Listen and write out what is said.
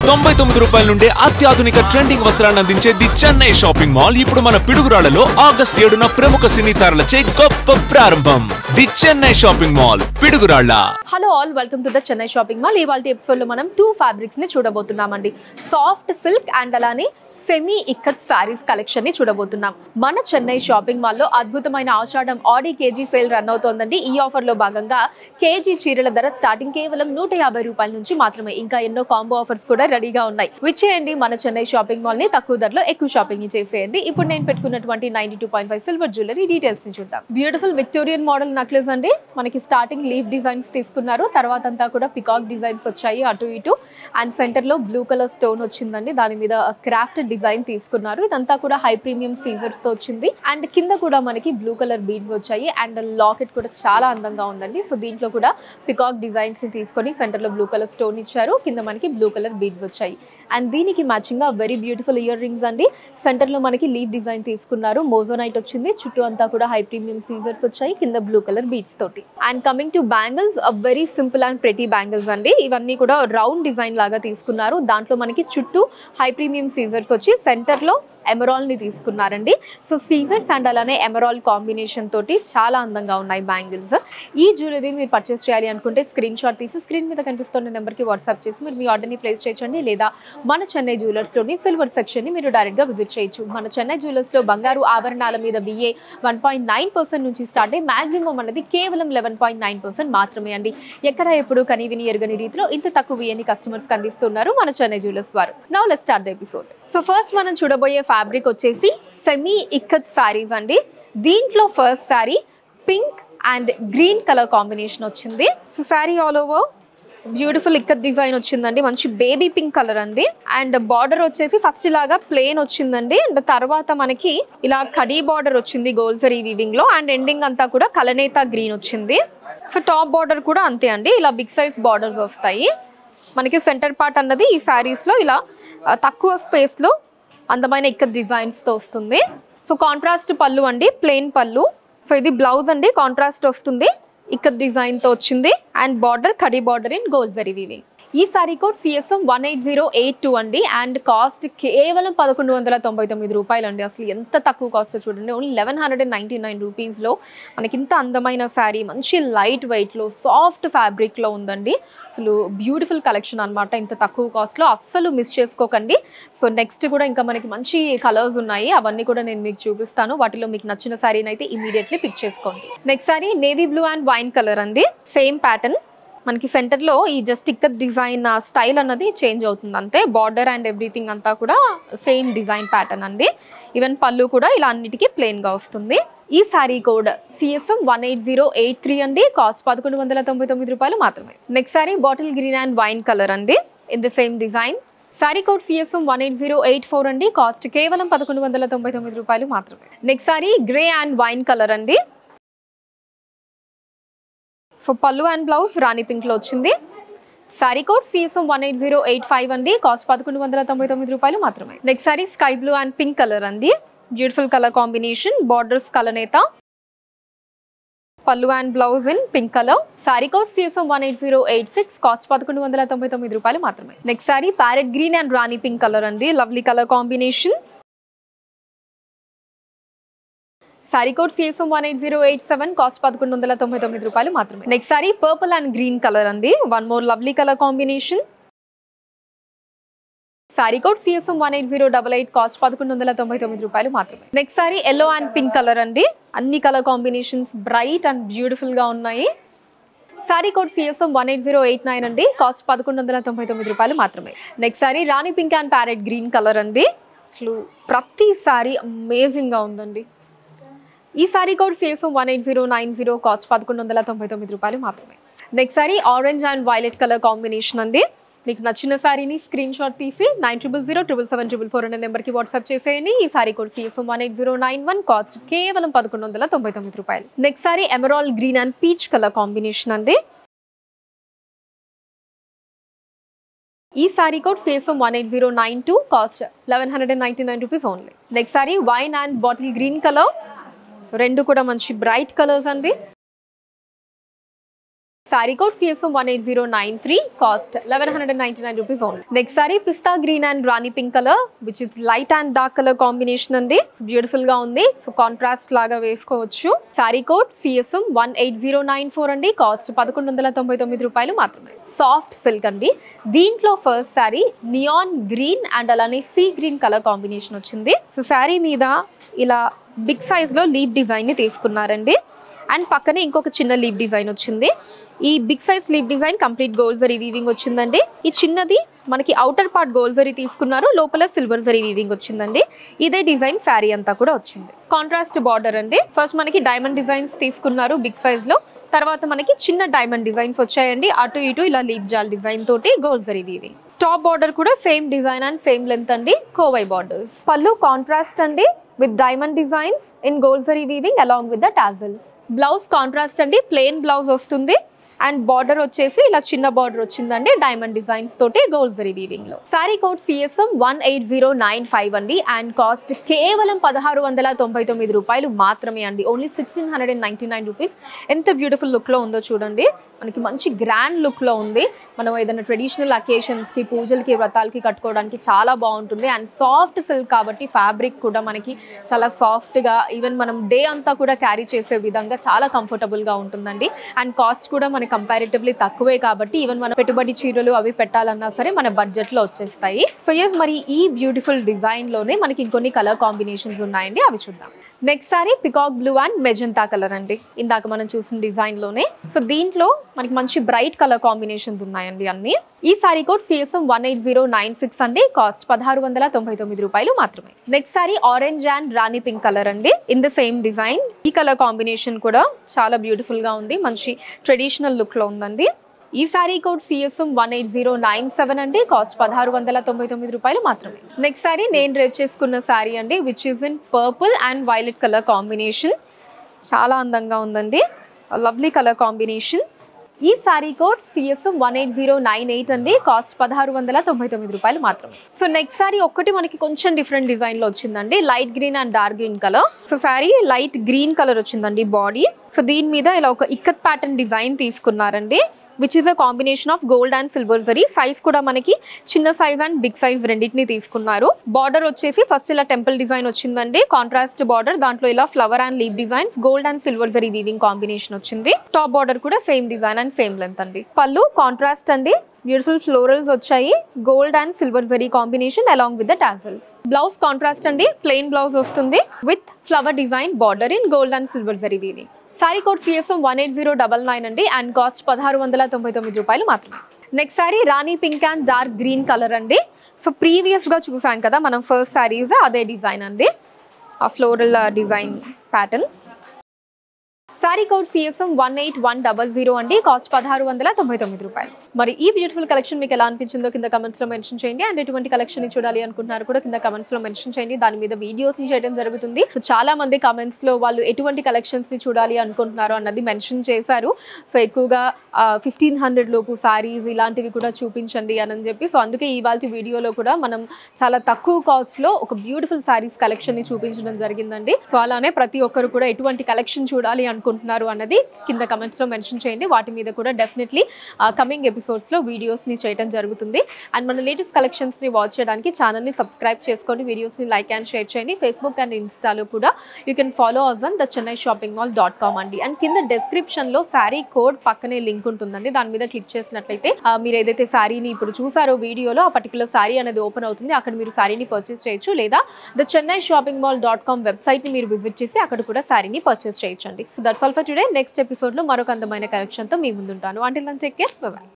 తొంభై తొమ్మిది రూపాయల నుండి అత్యాధునిక ట్రెండింగ్ వస్త్రాన్ని అందించే ది చెన్నై షాపింగ్ మాల్ ఇప్పుడు మన పిడుగురాళ్లలో ఆగస్ట్ ఏడున ప్రముఖ సినీ తారలచే గొప్ప ప్రారంభం the Chennai shopping mall Piduguralla hello all welcome to the Chennai shopping mall ఇవాళ ఎపిసోడ్ లో మనం టూ ఫ్యాబ్రిక్స్ ని చూడబోతున్నామండి సాఫ్ట్ సిల్క్ అండ్ అలానే సెమీ ఇక్కత్ సారీస్ కలెక్షన్ ని చూడబోతున్నాం మన చెన్నై షాపింగ్ మాల్ లో అద్భుతమైన Ashadham Aadi KG sale run అవుతోందండి ఈ ఆఫర్ లో భాగంగా కేజీ చీరల ధర స్టార్టింగ్ కేవలం నూట యాభై రూపాయల నుంచి మాత్రమే ఇంకా ఎన్నో కాంబో ఆఫర్స్ కూడా రెడీగా ఉన్నాయి విచ్చేయండి మన చెన్నై షాపింగ్ మాల్ ని తక్కువ ధరలో ఎక్కువ షాపింగ్ చేసేయండి ఇప్పుడు నేను పెట్టుకున్నటువంటి ninety two point five silver jewellery details ని చూద్దాం బ్యూటిఫుల్ విక్టోరియన్ మోడల్ నక్లెస్ అండి మనకి స్టార్టింగ్ లీఫ్ డిజైన్స్ తీసుకున్నారు తర్వాత అంతా కూడా పికాక్ డిజైన్స్ వచ్చాయి అటు ఇటు అండ్ సెంటర్ లో బ్లూ కలర్ స్టోన్ వచ్చిందండి దాని మీద క్రాఫ్ట్ డిజైన్ తీసుకున్నారు ఇదంతా కూడా హై ప్రీమియం సీజర్స్ తో వచ్చింది అండ్ కింద కూడా మనకి బ్లూ కలర్ బీడ్స్ వచ్చాయి అండ్ లాకెట్ కూడా చాలా అందంగా ఉందండి సో దీంట్లో కూడా పికాక్ డిజైన్స్ ని తీసుకొని సెంటర్ లో బ్లూ కలర్ స్టోన్ ఇచ్చారు కింద మనకి బ్లూ కలర్ బీడ్స్ వచ్చాయి అండ్ దీనికి మ్యాచింగ్ గా వెరీ బ్యూటిఫుల్ ఇయర్ రింగ్స్ అండి సెంటర్ లో మనకి లీవ్ డిజైన్ తీసుకున్నారు మోజోనైట్ వచ్చింది చుట్టూ అంతా కూడా హై ప్రీమియం సీజర్స్ వచ్చాయి కింద బ్లూ కలర్ బీడ్స్ తోటి and coming to bangles very simple and pretty bangles అండి ఇవన్నీ కూడా రౌండ్ డిజైన్ లాగా తీసుకున్నారు దాంట్లో మనకి చుట్టూ హై ప్రీమియం సీజర్స్ వచ్చి సెంటర్ లో ఎమరాల్ ని తీసుకున్నారండి సో సీజర్స్ అండ్ అలానే ఎమరాల్ కాంబినేషన్ తోటి చాలా అందంగా ఉన్నాయి బ్యాంగిల్స్ ఈ జ్యువెలరీని మీరు పర్చేస్ చేయాలి అనుకుంటే స్క్రీన్ షాట్ తీసి స్క్రీన్ మీద కనిపిస్తున్న నెంబర్కి వాట్సాప్ చేసి మీరు మీ ఆర్డర్ని ప్లేస్ చేయొచ్చండి లేదా మన చెన్నై జ్యువెలర్స్లోని సిల్వర్ సెక్షన్ని మీరు డైరెక్ట్గా విజిట్ చేయొచ్చు మన చెన్నై జ్యువెలర్స్లో బంగారు ఆభరణాల మీద VA one point nine percent నుంచి స్టార్ట్ అయ్యి మాక్సిమం అన్నది కేవలం లెవెన్ పాయింట్ నైన్ పర్సెంట్ మాత్రమే అండి ఎక్కడ ఎప్పుడు కనీవిని ఎరగని రీతిలో ఇంత తక్కువ బిఏని కస్టమర్స్కి అందిస్తున్నారు మన చెన్నై జ్యువెలర్స్ వారు now let start the episode so first మనం చూడబోయే ఫ్యాబ్రిక్ వచ్చేసి సెమీ ఇక్కత్ శారీస్ అండి దీంట్లో first sari pink and green colour combination వచ్చింది so sari all over beautiful ikat design వచ్చిందండి మంచి బేబీ పింక్ కలర్ అండి అండ్ బార్డర్ వచ్చేసి ఫస్ట్ ఇలాగా ప్లేన్ వచ్చిందండి అండ్ తర్వాత మనకి ఇలా కడీ బార్డర్ వచ్చింది గోల్సరీ వీవింగ్ లో అండ్ ఎండింగ్ అంతా కూడా కలనేత గ్రీన్ వచ్చింది సో టాప్ బార్డర్ కూడా అంతే అండి ఇలా బిగ్ సైజ్ బార్డర్స్ వస్తాయి మనకి సెంటర్ పార్ట్ అన్నది ఈ శారీస్ లో ఇలా ఆ, తక్కువ స్పేస్ లో అందమైన ఇక్కత్ డిజైన్స్ తో వస్తుంది సో కాంట్రాస్ట్ పళ్ళు అండి ప్లెయిన్ పళ్ళు సో ఇది బ్లౌజ్ అండి కాంట్రాస్ట్ వస్తుంది ఇక్కత్ డిజైన్ తో వచ్చింది అండ్ బార్డర్ కడీ border in gold very weaving ఈ sari code CSM one eight zero eight two అండి అండ్ కాస్ట్ కేవలం పదకొండు వందల తొంభై తొమ్మిది రూపాయలు అండి అసలు ఎంత తక్కువ కాస్ట్ చూడండి only eleven hundred and ninety nine రూపీస్లో మనకి ఇంత అందమైన శారీ మంచి లైట్ వెయిట్లో సాఫ్ట్ ఫ్యాబ్రిక్లో ఉందండి అసలు బ్యూటిఫుల్ కలెక్షన్ అన్నమాట ఇంత తక్కువ కాస్ట్లో అస్సలు మిస్ చేసుకోకండి సో నెక్స్ట్ కూడా ఇంకా మనకి మంచి కలర్స్ ఉన్నాయి అవన్నీ కూడా నేను మీకు చూపిస్తాను వాటిలో మీకు నచ్చిన శారీని అయితే ఇమీడియట్లీ పిక్ చేసుకోండి next sari navy blue and wine colour అండి సేమ్ ప్యాటర్న్ మనకి సెంటర్లో ఈ జస్ట్ ఇక్కడ డిజైన్ స్టైల్ అన్నది చేంజ్ అవుతుంది అంతే బార్డర్ అండ్ ఎవ్రీథింగ్ అంతా కూడా సేమ్ డిజైన్ ప్యాటర్న్ అండి ఈవెన్ పళ్ళు కూడా ఇలా అన్నిటికీ ప్లెయిన్గా వస్తుంది ఈ sari code CSM one eight zero eight three అండి కాస్ట్ పదకొండు వందల తొంభై తొమ్మిది రూపాయలు మాత్రమే next sari bottle green and wine colour అండి in the same design sari code CSM one eight zero eight four అండి కాస్ట్ కేవలం పదకొండు వందల తొంభై తొమ్మిది రూపాయలు మాత్రమే next sari grey and wine colour అండి సో పళ్ళు అండ్ బ్లౌజ్ రాణి పింక్ లో వచ్చింది sari code CSM one eight zero eight five అండి కాస్ట్ పదకొండు వందల తొంభై తొమ్మిది రూపాయలు మాత్రమే next sari sky blue and pink colour అండి బ్యూటిఫుల్ కలర్ కాంబినేషన్ బార్డర్స్ కలనేత పళ్ళు and blouse in pink colour sari code CSM one eight zero eight six cost పదకొండు వందల తొంభై తొమ్మిది రూపాయలు మాత్రమే next sari parrot green and rani pink colour అండి lovely colour combination sari code CSM one eight zero eight seven cost పదకొండు వందల తొంభై తొమ్మిది రూపాయలు మాత్రమే next sari purple and green colour అండి one more lovely colour combination sari code CSM one eight zero double eight cost పదకొండు వందల తొంభై తొమ్మిది రూపాయలు మాత్రమే next sari yellow and pink colour అండి అన్ని colour combinations bright and beautiful గా ఉన్నాయి sari code CSM one eight zero eight nine అండి కాస్ట్ పదకొండు వందల తొంభై తొమ్మిది రూపాయలు మాత్రమే next sari rani pink and parrot green colour అండి అసలు ప్రతి సారీ అమేజింగ్ గా ఉందండి ఈ సారీ కోడ్ సేఫ్ one eight zero nine zero cost పదకొండు వందల తొంభై తొమ్మిది రూపాయలు మాత్రమే next sari orange and violet colour combination అండి మీకు నచ్చిన సారీని స్క్రీన్ షాట్ తీసి nine triple zero triple seven triple four అనే నెంబర్కి వాట్సాప్ చేసేయండి ఈ sari code CF one eight zero nine one cost కేవలం పదకొండు వందల తొంభై తొమ్మిది రూపాయలు next sari emerald green and peach colour combination అండి ఈ సారీ కోడ్ సేఫ్ one eight zero nine two cost eleven hundred and ninety nine rupees only next sari wine and bottle green colour రెండు కూడా మంచి బ్రైట్ కలర్స్ అండి sari code CSM one eight zero nine three cost eleven hundred and ninety nine rupees only next sari pista green and rani pink colour which is light and dark colour combination అండి beautiful గా ఉంది so contrast లాగా వేసుకోవచ్చు sari code CSM one eight zero nine four అండి cost పదకొండు వందల తొంభై తొమ్మిది రూపాయలు మాత్రమే సాఫ్ట్ సిల్క్ అండి దీంట్లో first sari neon green and అలానే సీ గ్రీన్ కలర్ కాంబినేషన్ వచ్చింది సో శారీ మీద ఇలా బిగ్ సైజ్ లో లీవ్ డిజైన్ ని తీసుకున్నారండి అండ్ పక్కనే ఇంకొక చిన్న లీవ్ డిజైన్ వచ్చింది ఈ big size leaf design complete gold zari weaving వచ్చిందండి ఈ చిన్నది మనకి అవుటర్ పార్ట్ గోల్డ్ జరీ తీసుకున్నారు లోపల సిల్వర్ జరీ వీవింగ్ వచ్చిందండి ఇదే డిజైన్ శారీ అంతా కూడా వచ్చింది కాంట్రాస్ట్ బార్డర్ అండి ఫస్ట్ మనకి డైమండ్ డిజైన్స్ తీసుకున్నారు బిగ్ సైజ్ లో తర్వాత మనకి చిన్న డైమండ్ డిజైన్స్ వచ్చాయండి అటు ఇటు ఇలా లీవ్ జాల్ డిజైన్ తోటి gold zari weaving top border కూడా same design and same length అండి కోవై బార్డర్స్ పళ్ళు కాంట్రాస్ట్ అండి with diamond designs in gold zari weaving along with the tassels blouse contrast అండి ప్లెయిన్ బ్లౌజ్ వస్తుంది అండ్ బార్డర్ వచ్చేసి ఇలా చిన్న బార్డర్ వచ్చిందండి డైమండ్ డిజైన్స్ తోటి గోల్డ్ జరీ వీవింగ్ లో sari code CSM one eight zero nine five అండి అండ్ కాస్ట్ కేవలం పదహారు వందల తొంభై తొమ్మిది రూపాయలు మాత్రమే అండి only sixteen hundred and ninety nine rupees ఎంత బ్యూటిఫుల్ లుక్ లో ఉందో చూడండి మనకి మంచి గ్రాండ్ లుక్ లో ఉంది మనం ఏదైనా ట్రెడిషనల్ అకేషన్స్ కి పూజలకి వ్రతాలకి కట్టుకోవడానికి చాలా బాగుంటుంది అండ్ సాఫ్ట్ సిల్క్ కాబట్టి ఫ్యాబ్రిక్ కూడా మనకి చాలా సాఫ్ట్ గా ఈవెన్ మనం డే అంతా కూడా క్యారీ చేసే విధంగా చాలా కంఫర్టబుల్ గా ఉంటుందండి అండ్ కాస్ట్ కూడా మనకి కంపారిటివ్లీ తక్కువే కాబట్టి ఈవెన్ మన పెట్టుబడి చీరలు అవి పెట్టాలన్నా సరే మన బడ్జెట్ లో వచ్చేస్తాయి సో ఎస్ మరి ఈ బ్యూటిఫుల్ డిజైన్ లోనే మనకి ఇంకొన్ని కలర్ కాంబినేషన్స్ ఉన్నాయండి అవి చూద్దాం next sari peacock blue and magenta colour అండి ఇందాక మనం చూసిన డిజైన్ లోనే సో దీంట్లో మనకి మంచి బ్రైట్ కలర్ కాంబినేషన్స్ ఉన్నాయండి అన్ని ఈ sari code CSM one eight zero nine six అండి కాస్ట్ పదహారు వందల తొంభై తొమ్మిది రూపాయలు మాత్రమే next sari orange and rani pink colour అండి ఇన్ ద సేమ్ డిజైన్ ఈ కలర్ కాంబినేషన్ కూడా చాలా బ్యూటిఫుల్ గా ఉంది మంచి ట్రెడిషనల్ లుక్ లో ఉందండి ఈ sari code CSM one eight zero nine seven అండి కాస్ట్ పదహారు వందల తొంభై తొమ్మిది రూపాయలు మాత్రమే నెక్స్ట్ సారీ నేను రేప్ చేసుకున్న సారీ అండి which is in purple and violet colour combination చాలా అందంగా ఉందండి లవ్లీ కలర్ కాంబినేషన్ ఈ sari code CSM one eight zero nine eight అండి కాస్ట్ పదహారు వందల తొంభై తొమ్మిది రూపాయలు మాత్రమే సో నెక్స్ట్ సారీ ఒక్కటి మనకి కొంచెం డిఫరెంట్ డిజైన్ లో వచ్చిందండి light green and dark green colour so sari light green colour వచ్చిందండి బాడీ సో దీని మీద ఇలా ఒక ఇక్కత్ ప్యాటర్న్ డిజైన్ తీసుకున్నారండి which is a combination of gold and silver zari size కూడా మనకి చిన్న సైజ్ అండ్ బిగ్ సైజ్ రెండింటిని తీసుకున్నారు బార్డర్ వచ్చేసి ఫస్ట్ ఇలా టెంపుల్ డిజైన్ వచ్చిందండి కాంట్రాస్ట్ బార్డర్ దాంట్లో ఇలా flower and leave designs gold and silver zari weaving combination వచ్చింది టాప్ బార్డర్ కూడా same design and same length అండి పళ్ళు కాంట్రాస్ట్ అండి బ్యూటిఫుల్ ఫ్లోరల్స్ వచ్చాయి gold and silver zari combination along with the tassels blouse contrast అండి plain blouse వస్తుంది with flower design border in gold and silver zari weaving sari code CSM one eight zero double nine అండి and cost పదహారు వందల తొంభై తొమ్మిది రూపాయలు మాత్రమే next sari rani pink and dark green colour అండి సో ప్రీవియస్గా చూసాం కదా మనం ఫస్ట్ సారీస్ అదే డిజైన్ అండి ఆ floral design pattern sari code CSM one eight one double zero అండి కాస్ట్ పదహారు వందల తొంభై తొమ్మిది రూపాయలు మరి ఈ బ్యూటిఫుల్ కలెక్షన్ మీకు ఎలా అనిపించిందో కింద కమెంట్స్ లో మెన్షన్ చేయండి అండ్ ఎటువంటి కలెక్షన్ ని చూడాలి అనుకుంటున్నారు కూడా కింద కమెంట్స్ లో మెన్షన్ చేయండి దాని మీద వీడియోస్ ని చేయడం జరుగుతుంది సో చాలా మంది కమెంట్స్ లో వాళ్ళు ఎటువంటి కలెక్షన్స్ ని చూడాలి అనుకుంటున్నారు అన్నది మెన్షన్ చేశారు సో ఎక్కువగా ఫిఫ్టీన్ హండ్రెడ్ లోపు సారీస్ ఇలాంటివి కూడా చూపించండి అని చెప్పి సో అందుకే ఇవాళ వీడియోలో కూడా మనం చాలా తక్కువ కాస్ట్ లో ఒక బ్యూటిఫుల్ సారీస్ కలెక్షన్ ని చూపించడం జరిగిందండి సో అలానే ప్రతి ఒక్కరు కూడా ఎటువంటి కలెక్షన్ చూడాలి అనుకుంటున్నారు అన్నది కింద కమెంట్స్ లో మెన్షన్ చేయండి వాటి మీద కూడా డెఫినెట్లీ కమింగ్ ఎపిసోడ్స్ లో వీడియోస్ ని చేయడం జరుగుతుంది అండ్ మన లేటెస్ట్ కలెక్షన్స్ ని వాచ్ చేయడానికి ఛానల్ ని సబ్స్క్రైబ్ చేసుకోండి వీడియోస్ ని లైక్ అండ్ షేర్ చేయండి ఫేస్బుక్ అండ్ ఇన్స్టాలో కూడా you can follow us on the Chennai shopping mall dot com అండి అండ్ కింద డెస్క్రిప్షన్ లో శారీ కోడ్ పక్కనే లింక్ ఉంటుందండి దాని మీద క్లిక్ చేసినట్లయితే ఆ, మీరు ఏదైతే శారీని ఇప్పుడు చూసారో వీడియోలో ఆ పర్టికులర్ శారీ అనేది ఓపెన్ అవుతుంది అక్కడ మీరు శారీని పర్చేస్ చేయొచ్చు లేదా the Chennai shopping mall dot com website ని మీరు విజిట్ చేసి అక్కడ కూడా శారీని పర్చేస్ చేయొచ్చండి that's all for today next episode లో మరొక అందమైన కలెక్షన్ తో మీ ముందుంటాను అంటే చెక్ బాయ్